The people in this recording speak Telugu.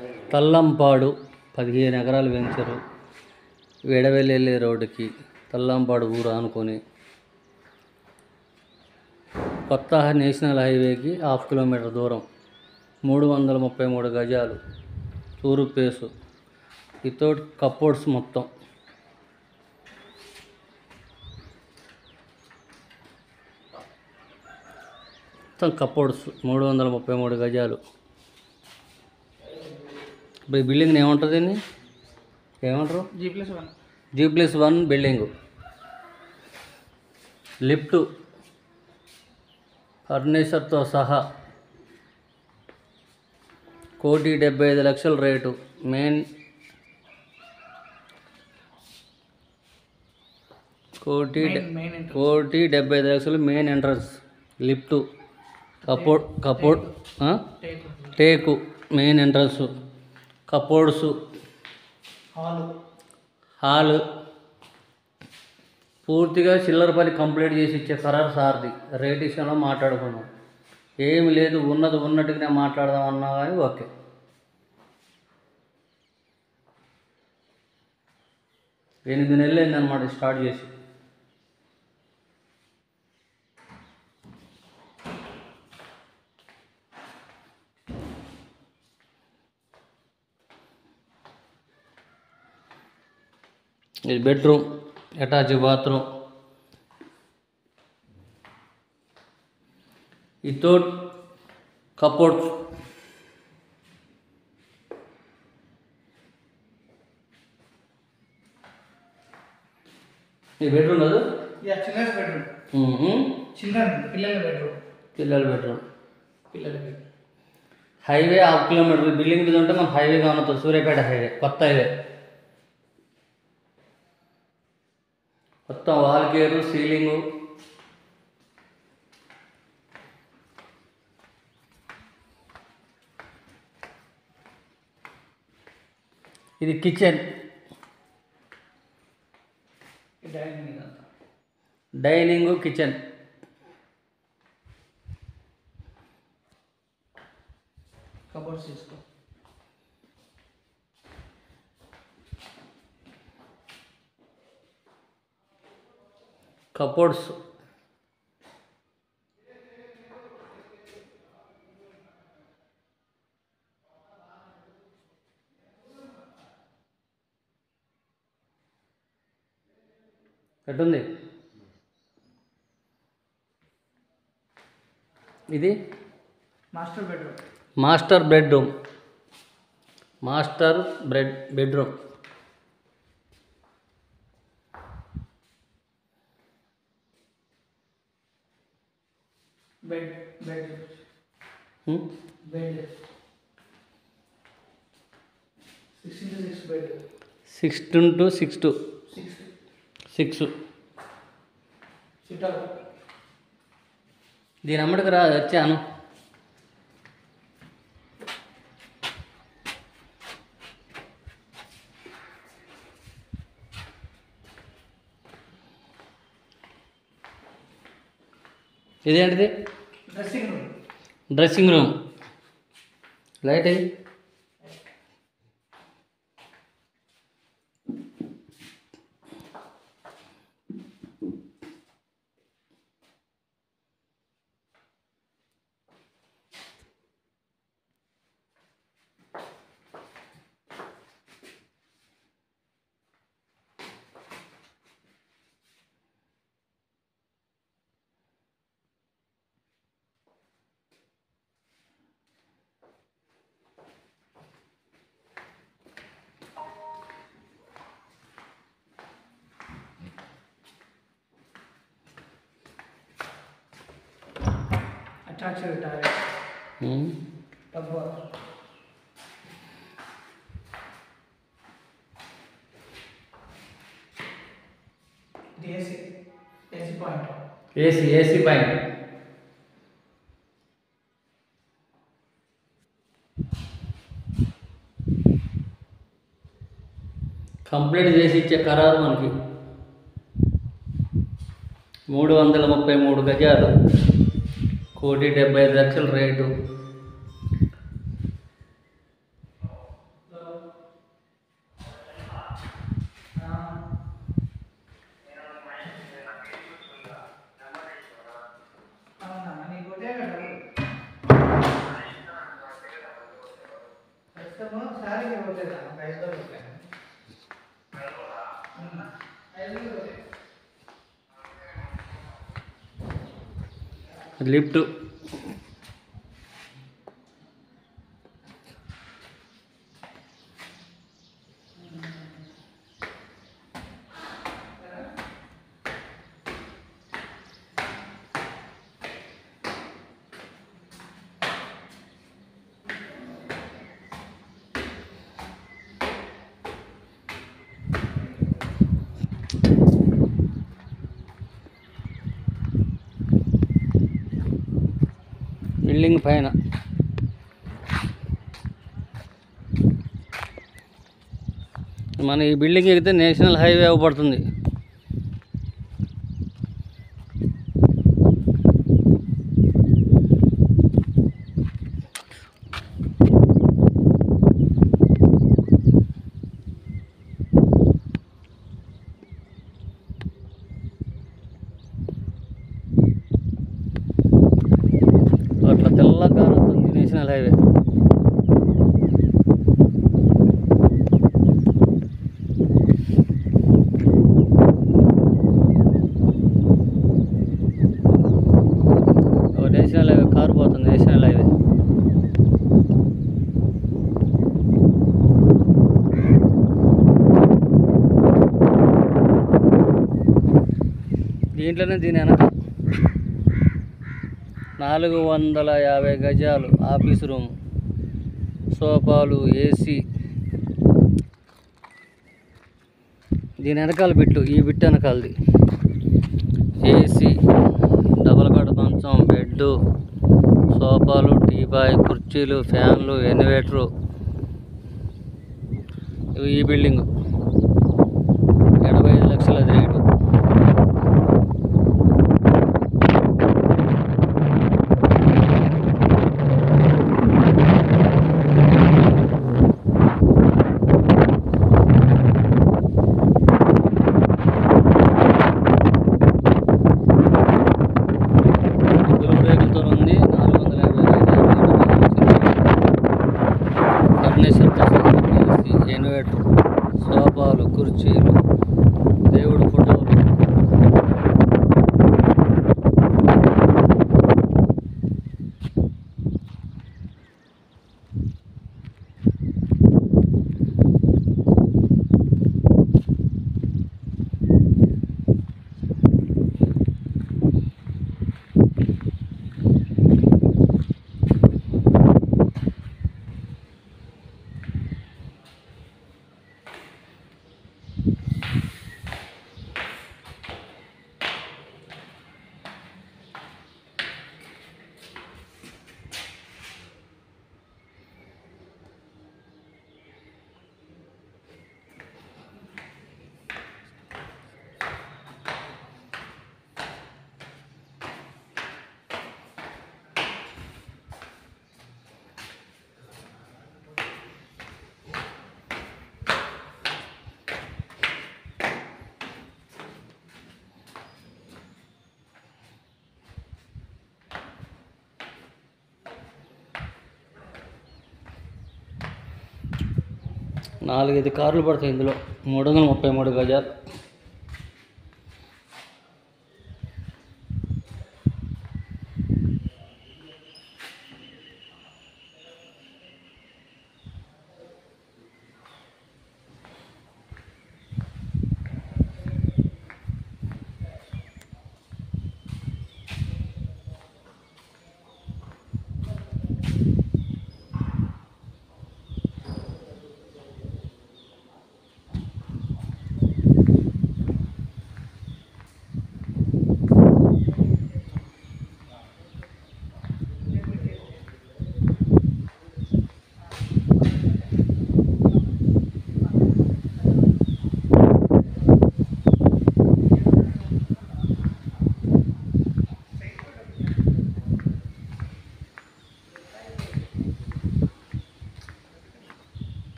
తల్లంపాడు పదిహేను ఎకరాలు వెంచరు విడవెల్లి వెళ్ళే రోడ్డుకి తల్లంపాడు ఊరు ఆనుకొని కొత్త నేషనల్ హైవేకి హాఫ్ కిలోమీటర్ దూరం మూడు వందల ముప్పై మూడు గజాలు తూరు పేసు వితౌట్ కప్బోర్డ్స్ మొత్తం మొత్తం కప్బోర్డ్స్ మూడు వందల ముప్పై మూడు గజాలు ఇప్పుడు ఈ బిల్డింగ్ ఏమంటుంది దీన్ని ఏమంటారు G plus one G plus one building lift ఫర్నిచర్తో సహా కోటి డెబ్బై ఐదు లక్షల రేటు మెయిన్ కోటి డె- మెయిన్ ఎంట్రన్స్ కోటి డెబ్బై ఐదు లక్షలు main entrance lift cupboard cupboard ఆ? Teak teak main entrance cupboards hall hall పూర్తిగా చిల్లర పని కంప్లీట్ చేసి ఇచ్చే ఖరారు సార్ది రేట్ విషయంలో మాట్లాడుకున్నాం ఏమి లేదు ఉన్నది ఉన్నట్టుగానే మాట్లాడదాం అన్నా కానీ ఓకే ఎనిమిది నెలలు అయిందన్నమాట స్టార్ట్ చేసి ఇది bedroom attach bathroom without cupboards ఇది బెడ్రూమ్ కాదు yeah children bedroom hmm. Children పిల్లల బెడ్రూమ్ పిల్లల బెడ్రూమ్ పిల్లల bedroom highway half kilometre building మీద ఉంటే మన హైవే కానొస్తుంది సూర్యాపేట హైవే కొత్త హైవే మొత్తం వాల్ గేరు సీలింగు ఇది కిచెన్ డైనింగ్ ఇదంతా డైనింగ్ కిచెన్ కబోర్డ్స్ తీసుకో కపోర్డ్స్ ఎట్టుంది ఇది master bedroom master bedroom master bed bedroom bed bed hmm? Bed six into six bed six to six to six six సిట్అప్ దీని అమ్మడికి రా వచ్చాను ఇదేంటిది dressing room dressing room light అయ్యి అటాచ్డ్ టాయిలెట్ హ్మ్. టబ్ ఇది AC AC point AC AC పైన కంప్లీట్ చేసి ఇచ్చే ఖరారు మనకి మూడు వందల ముప్పై మూడు గజాలు కోటి డెబ్బై ఐదు లక్షల రేటు ప్రస్తుతము సారీకి పోతుంది ఒక ఐదు రోజులు పోతాయి. ఉమ్, ఐదు రోజులు పోతాయి. లిఫ్ట్ బిల్డింగ్ పైన మన ఈ బిల్డింగ్ ఎక్కితే నేషనల్ హైవే అవ్వబడుతుంది అట్లా తెల్లగా కారుతుంది నేషనల్ హైవే ఓ నేషనల్ హైవే కారు పోతుంది నేషనల్ హైవే దీంట్లోనే దీని వెనక నాలుగు వందల యాభై గజాలు ఆఫీస్ రూమ్ సోఫాలు ఏసీ దీని వెనకాల బిట్టు ఈ బిట్టు వెనకాలది ఏసీ డబల్ బెడ్ మంచం బెడ్ సోఫాలు టీపాయ్ కుర్చీలు ఫ్యాన్లు ఎనివేటరు ఇవి ఈ బిల్డింగ్ ఎనభై ఐదు లక్షల రేటు బిలువ రేకులతో ఉంది నాలుగు వందల యాభై ఫర్నిచర్తో ఏసీ ఇన్వర్టర్ సోఫాలు కుర్చీలు దేవుడు ఫోటోలు నాలుగైదు కార్లు పడతాయి ఇందులో మూడు వందల ముప్పై మూడు గజాలు